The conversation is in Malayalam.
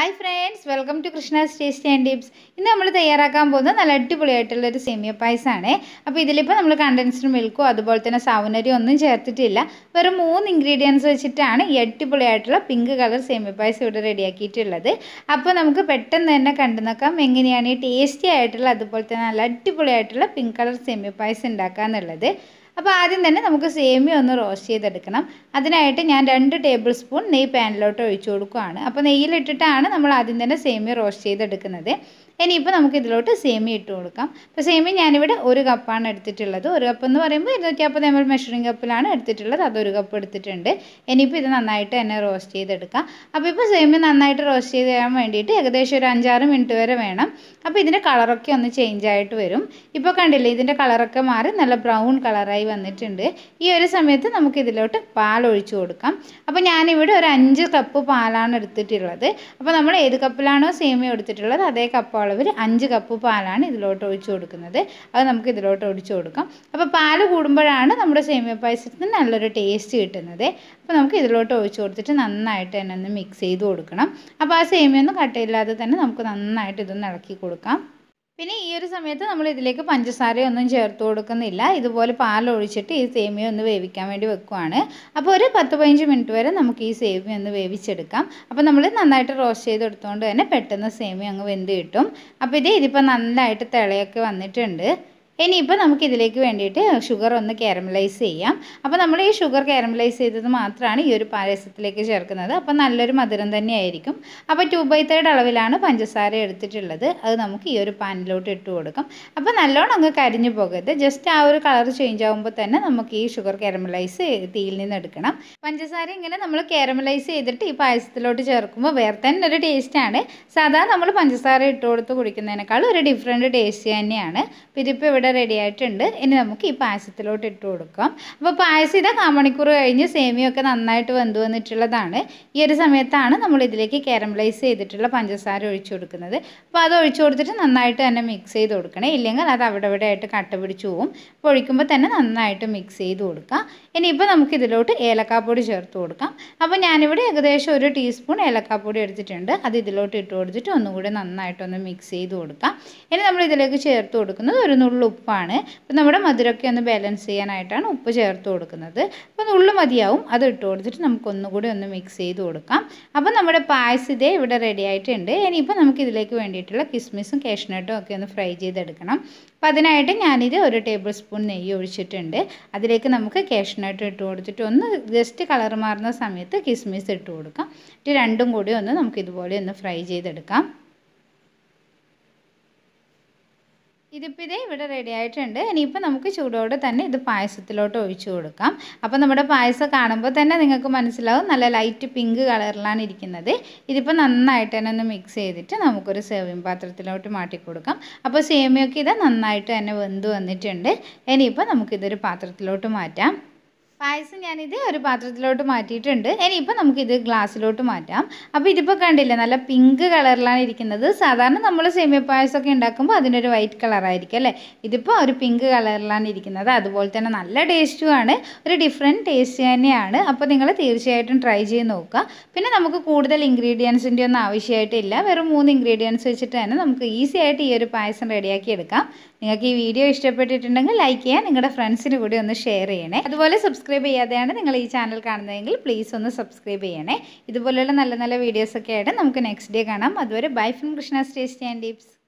hi friends welcome to Krishna's taste and tips ഇന്ന് നമ്മൾ തയ്യാറാക്കാൻ പോകുന്നത് നല്ല അടിപൊളിയായിട്ടുള്ള ഒരു സേമിയ പായസമാണ് അപ്പോൾ ഇതിലിപ്പോൾ നമ്മൾ കണ്ടൻസ്ഡ് മിൽക്കോ അതുപോലെ തന്നെ സൗനരി ഒന്നും ചേർത്തിട്ടില്ല വെറും മൂന്ന് ഇൻഗ്രീഡിയൻസ് വെച്ചിട്ടാണ് ഈ അടിപൊളിയായിട്ടുള്ള പിങ്ക് കളർ സേമിയ പായസം ഇവിടെ റെഡിയാക്കിയിട്ടുള്ളത് അപ്പോൾ നമുക്ക് പെട്ടെന്ന് തന്നെ കണ്ടു നോക്കാം എങ്ങനെയാണ് ഈ ടേസ്റ്റി ആയിട്ടുള്ള അതുപോലെ തന്നെ നല്ല അടിപൊളിയായിട്ടുള്ള പിങ്ക് കളർ സേമിയ പായസം ഉണ്ടാക്കുക എന്നുള്ളത് അപ്പോൾ ആദ്യം തന്നെ നമുക്ക് സേമിയ ഒന്ന് റോസ്റ്റ് ചെയ്തെടുക്കണം അതിനായിട്ട് ഞാൻ രണ്ട് ടേബിൾ സ്പൂൺ നെയ്യ് പാനിലോട്ട് ഒഴിച്ചു കൊടുക്കുകയാണ് അപ്പോൾ നെയ്യിലിട്ടിട്ടാണ് നമ്മൾ ആദ്യം തന്നെ സേമിയ റോസ്റ്റ് ചെയ്തെടുക്കുന്നത് ഇനിയിപ്പോൾ നമുക്ക് ഇതിലോട്ട് സേമിയ ഇട്ട് കൊടുക്കാം അപ്പോൾ സേമിയ ഞാനിവിടെ ഒരു കപ്പാണ് എടുത്തിട്ടുള്ളത് ഒരു കപ്പ് എന്ന് പറയുമ്പോൾ ഇരുന്നൂറ്റി അമ്പത് എം എൽ മെഷറിംഗ് കപ്പിലാണ് എടുത്തിട്ടുള്ളത് അതൊരു കപ്പ് എടുത്തിട്ടുണ്ട് ഇനിയിപ്പോൾ ഇത് നന്നായിട്ട് തന്നെ റോസ്റ്റ് ചെയ്തെടുക്കാം അപ്പോൾ ഇപ്പോൾ സേമിയ നന്നായിട്ട് റോസ്റ്റ് ചെയ്ത് തരാൻ വേണ്ടിയിട്ട് ഏകദേശം ഒരു അഞ്ചാറ് മിനിറ്റ് വരെ വേണം അപ്പോൾ ഇതിൻ്റെ കളറൊക്കെ ഒന്ന് ചേഞ്ച് ആയിട്ട് വരും ഇപ്പോൾ കണ്ടില്ലേ ഇതിൻ്റെ കളറൊക്കെ മാറി നല്ല ബ്രൗൺ കളറായി വന്നിട്ടുണ്ട് ഈ ഒരു സമയത്ത് നമുക്ക് ഇതിലോട്ട് പാൽ ഒഴിച്ചു കൊടുക്കാം അപ്പോൾ ഞാനിവിടെ ഒരു അഞ്ച് കപ്പ് പാലാണ് എടുത്തിട്ടുള്ളത് അപ്പോൾ നമ്മൾ ഏത് കപ്പിലാണോ സേമിയ എടുത്തിട്ടുള്ളത് അതേ കപ്പ് അളവിൽ അഞ്ച് കപ്പ് പാലാണ് ഇതിലോട്ട് ഒഴിച്ചു കൊടുക്കുന്നത് അത് നമുക്ക് ഇതിലോട്ട് ഒഴിച്ചു കൊടുക്കാം അപ്പോൾ പാൽ കൂടുമ്പോഴാണ് നമ്മുടെ സേമിയ പായസത്തിന് നല്ലൊരു ടേസ്റ്റ് കിട്ടുന്നത് അപ്പോൾ നമുക്ക് ഇതിലോട്ട് ഒഴിച്ചു കൊടുത്തിട്ട് നന്നായിട്ട് തന്നെ ഒന്ന് മിക്സ് ചെയ്ത് കൊടുക്കണം അപ്പോൾ ആ സേമിയ ഒന്നും കട്ടയില്ലാതെ തന്നെ നമുക്ക് നന്നായിട്ട് ഇതൊന്ന് ഇളക്കി കൊടുക്കാം പിന്നെ ഈ ഒരു സമയത്ത് നമ്മൾ ഇതിലേക്ക് പഞ്ചസാരയൊന്നും ചേർത്ത് കൊടുക്കുന്നില്ല ഇതുപോലെ പാൽ ഒഴിച്ചിട്ട് ഈ സേമിയ ഒന്ന് വേവിക്കാൻ വേണ്ടി വെക്കുവാണ് അപ്പോൾ ഒരു പത്ത് പതിനഞ്ച് മിനിറ്റ് വരെ നമുക്ക് ഈ സേമിയ ഒന്ന് വേവിച്ചെടുക്കാം അപ്പോൾ നമ്മൾ നന്നായിട്ട് റോസ്റ്റ് ചെയ്തെടുത്തുകൊണ്ട് തന്നെ പെട്ടെന്ന് സേമിയ അങ്ങ് വെന്ത് കിട്ടും അപ്പോൾ ഇത് ഇതിപ്പോൾ നന്നായിട്ട് തിളയൊക്കെ വന്നിട്ടുണ്ട് ഇനിയിപ്പോൾ നമുക്ക് ഇതിലേക്ക് വേണ്ടിയിട്ട് ഷുഗർ ഒന്ന് കാരമലൈസ് ചെയ്യാം അപ്പോൾ നമ്മൾ ഈ ഷുഗർ കാരമലൈസ് ചെയ്തത് മാത്രമാണ് ഈ ഒരു പായസത്തിലേക്ക് ചേർക്കുന്നത് അപ്പോൾ നല്ലൊരു മധുരം തന്നെയായിരിക്കും അപ്പോൾ ടു ബൈ തേർഡ് അളവിലാണ് പഞ്ചസാര എടുത്തിട്ടുള്ളത് അത് നമുക്ക് ഈ ഒരു പാനിലോട്ട് ഇട്ട് കൊടുക്കാം അപ്പോൾ നല്ലോണം അങ്ങ് കരിഞ്ഞു പോകരുത് ജസ്റ്റ് ആ ഒരു കളർ ചേഞ്ച് ആകുമ്പോൾ തന്നെ നമുക്ക് ഈ ഷുഗർ കാരമലൈസ് തീയിൽ നിന്ന് എടുക്കണം പഞ്ചസാര ഇങ്ങനെ നമ്മൾ കാരമലൈസ് ചെയ്തിട്ട് ഈ പായസത്തിലോട്ട് ചേർക്കുമ്പോൾ വേറെ തന്നെ ഒരു ടേസ്റ്റാണ് സാധാരണ നമ്മൾ പഞ്ചസാര ഇട്ട് കൊടുത്ത് കുടിക്കുന്നതിനേക്കാൾ ഒരു ഡിഫറെൻറ്റ് ടേസ്റ്റ് തന്നെയാണ് ഇതിപ്പോൾ ഇവിടെ റെഡി ആയിട്ടുണ്ട് ഇനി നമുക്ക് ഈ പായസത്തിലോട്ട് ഇട്ട് കൊടുക്കാം അപ്പോൾ പായസം ഇതാ കാമണിക്കൂർ കഴിഞ്ഞ് സേമിയൊക്കെ നന്നായിട്ട് വെന്ത് വന്നിട്ടുള്ളതാണ് ഈ ഒരു സമയത്താണ് നമ്മൾ ഇതിലേക്ക് കാരമലൈസ് ചെയ്തിട്ടുള്ള പഞ്ചസാര ഒഴിച്ചു കൊടുക്കുന്നത് അപ്പോൾ അത് ഒഴിച്ചു കൊടുത്തിട്ട് നന്നായിട്ട് തന്നെ മിക്സ് ചെയ്ത് കൊടുക്കണേ ഇല്ലെങ്കിൽ അത് അവിടെ ഇവിടെ ആയിട്ട് കട്ട പിടിച്ചു പോവും അപ്പോൾ ഒഴിക്കുമ്പോൾ തന്നെ നന്നായിട്ട് മിക്സ് ചെയ്ത് കൊടുക്കാം ഇനിയിപ്പോൾ നമുക്ക് ഇതിലോട്ട് ഏലക്കാപ്പൊടി ചേർത്ത് കൊടുക്കാം അപ്പോൾ ഞാനിവിടെ ഏകദേശം ഒരു ടീസ്പൂൺ ഏലക്കാപ്പൊടി എടുത്തിട്ടുണ്ട് അത് ഇതിലോട്ട് ഇട്ട് കൊടുത്തിട്ട് ഒന്നുകൂടി നന്നായിട്ടൊന്ന് മിക്സ് ചെയ്ത് കൊടുക്കാം ഇനി നമ്മൾ ഇതിലേക്ക് ചേർത്ത് കൊടുക്കുന്നത് ഒരു നുള്ളു ഉപ്പാണ് അപ്പോൾ നമ്മുടെ മധുരമൊക്കെ ഒന്ന് ബാലൻസ് ചെയ്യാനായിട്ടാണ് ഉപ്പ് ചേർത്ത് കൊടുക്കുന്നത് അപ്പോൾ നുള്ളു മതിയാവും അത് ഇട്ട് കൊടുത്തിട്ട് നമുക്ക് ഒന്നുകൂടി ഒന്ന് മിക്സ് ചെയ്ത് കൊടുക്കാം അപ്പോൾ നമ്മുടെ പായസം ഇതേ ഇവിടെ റെഡി ആയിട്ടുണ്ട് ഇനിയിപ്പോൾ നമുക്ക് ഇതിലേക്ക് വേണ്ടിയിട്ടുള്ള കിസ്മിസും കാഷ്നട്ടും ഒക്കെ ഒന്ന് ഫ്രൈ ചെയ്തെടുക്കണം അപ്പോൾ അതിനായിട്ട് ഞാനിത് ഒരു ടേബിൾ സ്പൂൺ നെയ്യ് ഒഴിച്ചിട്ടുണ്ട് അതിലേക്ക് നമുക്ക് കാഷ്നട്ട് ഇട്ട് കൊടുത്തിട്ട് ഒന്ന് ജസ്റ്റ് കളർ മാറുന്ന സമയത്ത് കിസ്മിസ് ഇട്ട് കൊടുക്കാം ഇത് രണ്ടും കൂടി ഒന്ന് നമുക്ക് ഇതുപോലെ ഒന്ന് ഫ്രൈ ചെയ്തെടുക്കാം ഇതിപ്പോൾ ഇതേ ഇവിടെ റെഡി ആയിട്ടുണ്ട് ഇനിയിപ്പോൾ നമുക്ക് ചൂടോടെ തന്നെ ഇത് പായസത്തിലോട്ട് ഒഴിച്ചു കൊടുക്കാം അപ്പോൾ നമ്മുടെ പായസം കാണുമ്പോൾ തന്നെ നിങ്ങൾക്ക് മനസ്സിലാവും നല്ല ലൈറ്റ് പിങ്ക് കളറിലാണ് ഇരിക്കുന്നത് ഇതിപ്പോൾ നന്നായിട്ട് തന്നെ ഒന്ന് മിക്സ് ചെയ്തിട്ട് നമുക്കൊരു സേവിങ് പാത്രത്തിലോട്ട് മാറ്റി കൊടുക്കാം അപ്പോൾ സേമിയൊക്കെ ഇത് നന്നായിട്ട് തന്നെ വെന്ത് വന്നിട്ടുണ്ട് ഇനിയിപ്പോൾ നമുക്കിതൊരു പാത്രത്തിലോട്ട് മാറ്റാം പായസം ഞാനിത് ഒരു പാത്രത്തിലോട്ട് മാറ്റിയിട്ടുണ്ട് ഇനിയിപ്പോൾ നമുക്കിത് ഗ്ലാസ്സിലോട്ട് മാറ്റാം അപ്പോൾ ഇതിപ്പോൾ കണ്ടില്ലേ നല്ല പിങ്ക് കളറിലാണ് ഇരിക്കുന്നത് സാധാരണ നമ്മൾ സേമിയ പായസമൊക്കെ ഉണ്ടാക്കുമ്പോൾ അതിനൊരു വൈറ്റ് കളറായിരിക്കും അല്ലേ ഇതിപ്പോൾ ഒരു പിങ്ക് കളറിലാണ് ഇരിക്കുന്നത് അതുപോലെ തന്നെ നല്ല ടേസ്റ്റുമാണ് ഒരു ഡിഫറെൻറ്റ് ടേസ്റ്റ് തന്നെയാണ് അപ്പോൾ നിങ്ങൾ തീർച്ചയായിട്ടും ട്രൈ ചെയ്ത് നോക്കുക പിന്നെ നമുക്ക് കൂടുതൽ ഇൻഗ്രീഡിയൻസിൻ്റെ ഒന്നും ആവശ്യമായിട്ടില്ല വെറും മൂന്ന് ഇൻഗ്രീഡിയൻസ് വെച്ചിട്ട് തന്നെ നമുക്ക് ഈസി ആയിട്ട് ഈ ഒരു പായസം റെഡിയാക്കി എടുക്കാം നിങ്ങൾക്ക് ഈ വീഡിയോ ഇഷ്ടപ്പെട്ടിട്ടുണ്ടെങ്കിൽ ലൈക്ക് ചെയ്യുക നിങ്ങളുടെ ഫ്രണ്ട്സിന് കൂടി ഒന്ന് ഷെയർ ചെയ്യണേ അതുപോലെ സബ്സ്ക്രൈബ് ചെയ്യാതെയാണ് നിങ്ങൾ ഈ ചാനൽ കാണുന്നതെങ്കിൽ പ്ലീസ് ഒന്ന് സബ്സ്ക്രൈബ് ചെയ്യണേ ഇതുപോലെയുള്ള നല്ല നല്ല വീഡിയോസൊക്കെ ആയിട്ട് നമുക്ക് നെക്സ്റ്റ് ഡേ കാണാം അതുവരെ bye from Krishna tasty and tips